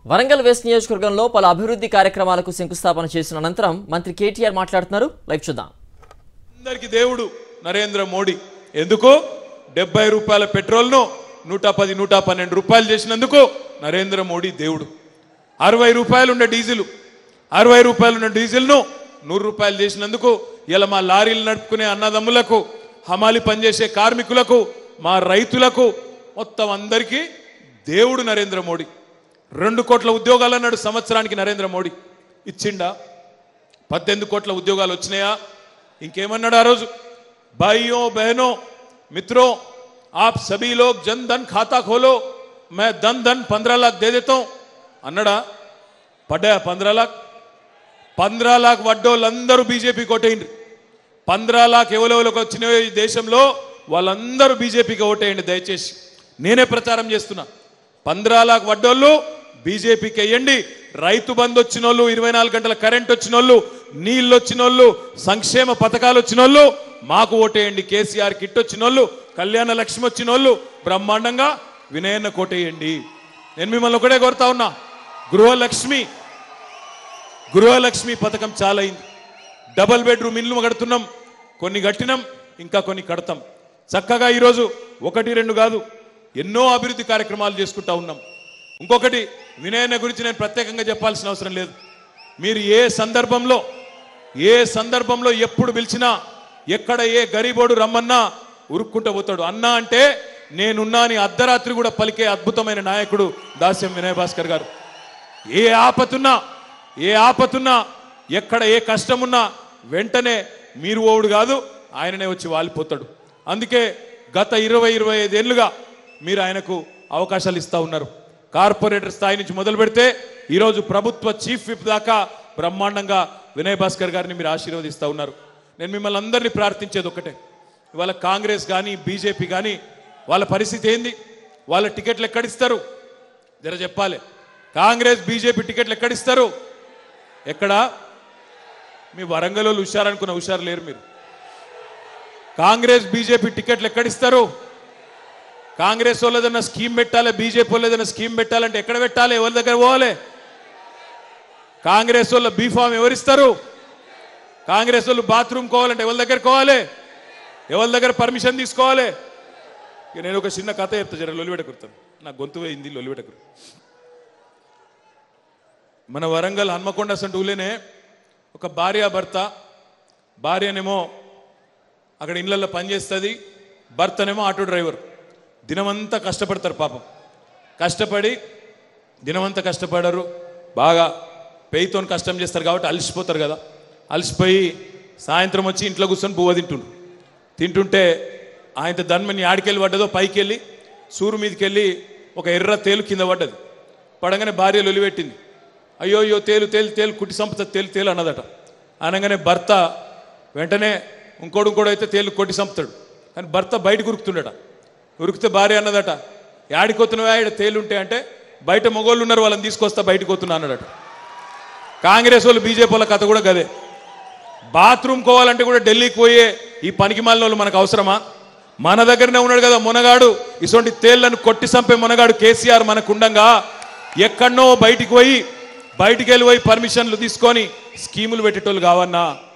Warangal west నియోజకవర్గంలో పలు అభివృద్ధి కార్యక్రమాలకు శంకుస్థాపన చేసిన అనంతరం మంత్రి కేటీఆర్ మాట్లాడుతున్నారు లైవ్ చూద్దాం అందరికి దేవుడు నరేంద్ర మోడీ ఎందుకు డెబ్బై రూపాయల పెట్రోల్ను నూట పది నూట పన్నెండు రూపాయలు చేసినందుకు నరేంద్ర మోడీ దేవుడు అరవై రూపాయలు ఉన్న డీజిల్ అరవై రూపాయలు ఉన్న డీజిల్ను నూరు రూపాయలు చేసినందుకు ఇలా మా లారీలు నడుపుకునే అన్నదమ్ములకు హమాలి పనిచేసే కార్మికులకు మా రైతులకు మొత్తం అందరికీ దేవుడు నరేంద్ర మోడీ రెండు కోట్ల ఉద్యోగాలు అన్నాడు సంవత్సరానికి నరేంద్ర మోడీ ఇచ్చిండా పద్దెనిమిది కోట్ల ఉద్యోగాలు వచ్చినాయా ఇంకేమన్నాడు ఆ రోజు भाइयों बहनों मित्रों आप सभी लोग जन धन खाता खोलो मैं धन धन पंद्रह लाख दे देता हूं అన్నాడా పడ్డా పంద్రా లాక్ పంద్రా లాక్ వడ్డోళ్ళందరూ బీజేపీ కొట్టేయండి పంద్రా లాక్ ఎవరెవరికి వచ్చినాయో ఈ దేశంలో వాళ్ళందరూ బీజేపీకి ఓటేయండి దయచేసి నేనే ప్రచారం చేస్తున్నా పంద్రా లాక్ వడ్డోళ్ళు బీజేపీకి వేయండి రైతు బంధు వచ్చిన వాళ్ళు ఇరవై నాలుగు గంటల కరెంట్ వచ్చిన వాళ్ళు నీళ్ళు వచ్చిన వాళ్ళు సంక్షేమ పథకాలు వచ్చిన వాళ్ళు మాకు ఓటేయండి కేసీఆర్ కిట్ వచ్చిన వాళ్ళు కళ్యాణ లక్ష్మి వచ్చిన వాళ్ళు బ్రహ్మాండంగా వినయన్న కోటేయండి నేను మిమ్మల్ని ఒకటే కోరుతా ఉన్నా గృహలక్ష్మి గృహలక్ష్మి పథకం చాలా అయింది డబల్ బెడ్రూమ్ ఇల్లు కడుతున్నాం కొన్ని కట్టినాం ఇంకా కొన్ని కడతాం చక్కగా ఈరోజు ఒకటి రెండు కాదు ఎన్నో అభివృద్ధి కార్యక్రమాలు చేసుకుంటా ఉన్నాం ఇంకొకటి వినయన గురించి నేను ప్రత్యేకంగా చెప్పాల్సిన అవసరం లేదు మీరు ఏ సందర్భంలో ఏ సందర్భంలో ఎప్పుడు పిలిచినా ఎక్కడ ఏ గరీబోడు రమ్మన్నా ఉరుక్కుంటూ పోతాడు అన్నా అంటే నేనున్నా అని అర్ధరాత్రి కూడా పలికే అద్భుతమైన నాయకుడు దాస్యం వినయ్ భాస్కర్ గారు ఏ ఆపతున్నా ఏ ఆపతున్నా ఎక్కడ ఏ కష్టమున్నా వెంటనే మీరు ఓడు కాదు ఆయననే వచ్చి వాలిపోతాడు అందుకే గత ఇరవై ఇరవై ఐదేళ్లుగా మీరు ఆయనకు అవకాశాలు ఇస్తా ఉన్నారు కార్పొరేటర్ స్థాయి నుంచి మొదలు పెడితే ఈరోజు ప్రభుత్వ చీఫ్ విప్ దాకా బ్రహ్మాండంగా వినయ్ భాస్కర్ గారిని మీరు ఆశీర్వదిస్తూ ఉన్నారు నేను మిమ్మల్ని అందరినీ ప్రార్థించేది ఒకటే ఇవాళ కాంగ్రెస్ కానీ బీజేపీ కానీ వాళ్ళ పరిస్థితి ఏంది వాళ్ళ టికెట్లు ఎక్కడిస్తారు జర చెప్పాలి కాంగ్రెస్ బీజేపీ టికెట్లు ఎక్కడిస్తారు ఎక్కడ మీ వరంగల్ వాళ్ళు హుషారనుకున్న హుషారు లేరు మీరు కాంగ్రెస్ బీజేపీ టికెట్లు ఎక్కడిస్తారు కాంగ్రెస్ వాళ్ళు ఏదైనా స్కీమ్ పెట్టాలి బీజేపీ వాళ్ళు ఏదైనా స్కీమ్ పెట్టాలంటే ఎక్కడ పెట్టాలి ఎవరి దగ్గర పోవాలి కాంగ్రెస్ వాళ్ళ బీఫామ్ ఎవరిస్తారు కాంగ్రెస్ వాళ్ళు బాత్రూమ్ కోవాలంటే ఎవరి దగ్గర కోవాలి ఎవరి దగ్గర పర్మిషన్ తీసుకోవాలి ఇక నేను ఒక చిన్న కథ చెప్తా జర లొలివెట కుడతాను నా గొంతు పోయింది లొలివెట కురు మన వరంగల్ హన్మకొండ సంటూలేనే ఒక భార్య భర్త భార్యనేమో అక్కడ ఇళ్ళల్లో పనిచేస్తుంది భర్తనేమో ఆటో డ్రైవర్ దినమంతా కష్టపడతారు పాపం కష్టపడి దినమంతా కష్టపడరు బాగా పేయితో కష్టం చేస్తారు కాబట్టి అలసిపోతారు కదా అలసిపోయి సాయంత్రం వచ్చి ఇంట్లో కూర్చొని బువ్వ తింటుండ్రు తింటుంటే ఆయన ధన్మని ఆడికెళ్ళి పడ్డదో పైకి వెళ్ళి సూరు మీదకి వెళ్ళి ఒక ఎర్ర తేలు కింద పడ్డది పడగానే భార్య లొలిపెట్టింది అయ్యో అయ్యో తేలు తేలు తేలు కుట్టి సంపద తేలు తేలు అన్నదట అనగానే భర్త వెంటనే ఇంకోడు ఇంకోడు అయితే తేలు కొట్టి చంపుతాడు కానీ భర్త బయట ఉరుకుతుండట ఉరికితే భార్య అన్నదట యాడికొత్తున్నావా ఇక్కడ తేలుంటే అంటే బయట మొగోళ్ళు ఉన్నారు వాళ్ళని తీసుకొస్తా బయటకు వస్తున్నా అన్నాడట కాంగ్రెస్ వాళ్ళు బీజేపీ వాళ్ళ కథ కూడా గదే బాత్రూమ్ కోవాలంటే కూడా ఢిల్లీకి పోయే ఈ పనికి మాలిన వాళ్ళు మనకు అవసరమా మన దగ్గరనే ఉన్నాడు కదా మునగాడు ఇటువంటి తేళ్లను కొట్టి చంపే మునగాడు కేసీఆర్ మనకు ఉండంగా ఎక్కడనో బయటికి పోయి బయటికి వెళ్ళి పోయి పర్మిషన్లు తీసుకొని స్కీములు పెట్టేటోళ్ళు కావన్నా